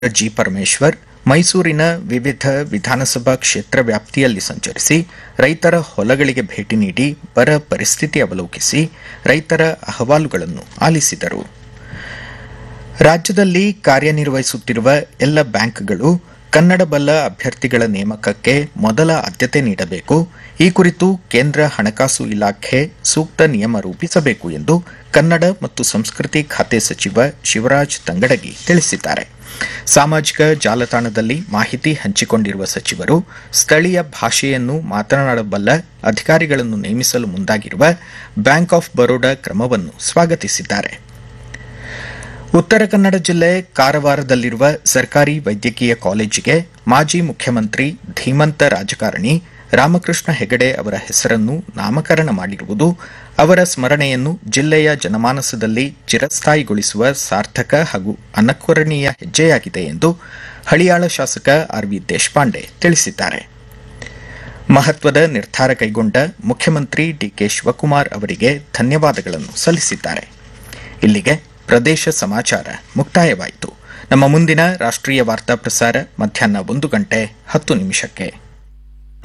G Parameshwar ಮೈಸೂರಿನ ವಿವಿಧ ವಿಧಾನಸಭಾ ಕ್ಷೇತ್ರ ವ್ಯಾಪ್ತಿಯಲ್ಲಿ ಸಂಚರಿಸಿ ರೈತರ ಹೊಲಗಳಿಗೆ ಭೇಟಿ ನೀಡಿ ಬರ ಪರಿಸ್ಥಿತಿ ಅವಲೋಕಿಸಿ ರೈತರ ಅಹವಾಲುಗಳನ್ನು ಆಲಿಸಿದರು ರಾಜ್ಯದಲ್ಲಿ ಕಾರ್ಯನಿರ್ವಹಿಸುತ್ತಿರುವ ಎಲ್ಲ ಬ್ಯಾಂಕ್ಗಳು ಕನ್ನಡ ಬಲ್ಲ ಅಭ್ಯರ್ಥಿಗಳ ನೇಮಕಕ್ಕೆ ಮೊದಲ ಆದ್ಯತೆ ನೀಡಬೇಕು ಈ ಕುರಿತು ಕೇಂದ್ರ ಹಣಕಾಸು ಇಲಾಖೆ ಸೂಕ್ತ ನಿಯಮ ರೂಪಿಸಬೇಕು ಎಂದು ಕನ್ನಡ ಮತ್ತು ಸಂಸ್ಕೃತಿ ಖಾತೆ ಸಚಿವ ಶಿವರಾಜ್ ತಂಗಡಗಿ ತಿಳಿಸಿದ್ದಾರೆ ಸಾಮಾಜಿಕ ಜಾಲತಾಣದಲ್ಲಿ ಮಾಹಿತಿ ಹಂಚಿಕೊಂಡಿರುವ ಸಚಿವರು ಸ್ಥಳೀಯ ಭಾಷೆಯನ್ನು ಮಾತನಾಡಬಲ್ಲ ಅಧಿಕಾರಿಗಳನ್ನು ನೇಮಿಸಲು ಮುಂದಾಗಿರುವ ಬ್ಯಾಂಕ್ ಆಫ್ ಬರೋಡಾ ಕ್ರಮವನ್ನು ಸ್ವಾಗತಿಸಿದ್ದಾರೆ ಉತ್ತರ ಕನ್ನಡ ಜಿಲ್ಲೆ ಕಾರವಾರದಲ್ಲಿರುವ ಸರ್ಕಾರಿ ವೈದ್ಯಕೀಯ ಕಾಲೇಜಿಗೆ ಮಾಜಿ ಮುಖ್ಯಮಂತ್ರಿ ಧೀಮಂತ ರಾಜಕಾರಣಿ ರಾಮಕೃಷ್ಣ ಹೆಗಡೆ ಅವರ ಹೆಸರನ್ನು ನಾಮಕರಣ ಮಾಡಿರುವುದು ಅವರ ಸ್ಮರಣೆಯನ್ನು ಜಿಲ್ಲೆಯ ಜನಮಾನಸದಲ್ಲಿ ಚಿರಸ್ಥಾಯಿಗೊಳಿಸುವ ಸಾರ್ಥಕ ಹಾಗೂ ಅನಕರಣೀಯ ಹೆಜ್ಜೆಯಾಗಿದೆ ಎಂದು ಹಳಿಯಾಳ ಶಾಸಕ ಆರ್ವಿ ದೇಶಪಾಂಡೆ ತಿಳಿಸಿದ್ದಾರೆ ಮಹತ್ವದ ನಿರ್ಧಾರ ಕೈಗೊಂಡ ಮುಖ್ಯಮಂತ್ರಿ ಡಿಕೆ ಶಿವಕುಮಾರ್ ಅವರಿಗೆ ಧನ್ಯವಾದಗಳನ್ನು ಸಲ್ಲಿಸಿದ್ದಾರೆ ಇಲ್ಲಿಗೆ ಪ್ರದೇಶ ಸಮಾಚಾರ ಮುಕ್ತಾಯವಾಯಿತು ನಮ್ಮ ಮುಂದಿನ ರಾಷ್ಟ್ರೀಯ ವಾರ್ತಾ ಪ್ರಸಾರ ಮಧ್ಯಾಹ್ನ ಒಂದು ಗಂಟೆ ಹತ್ತು ನಿಮಿಷಕ್ಕೆ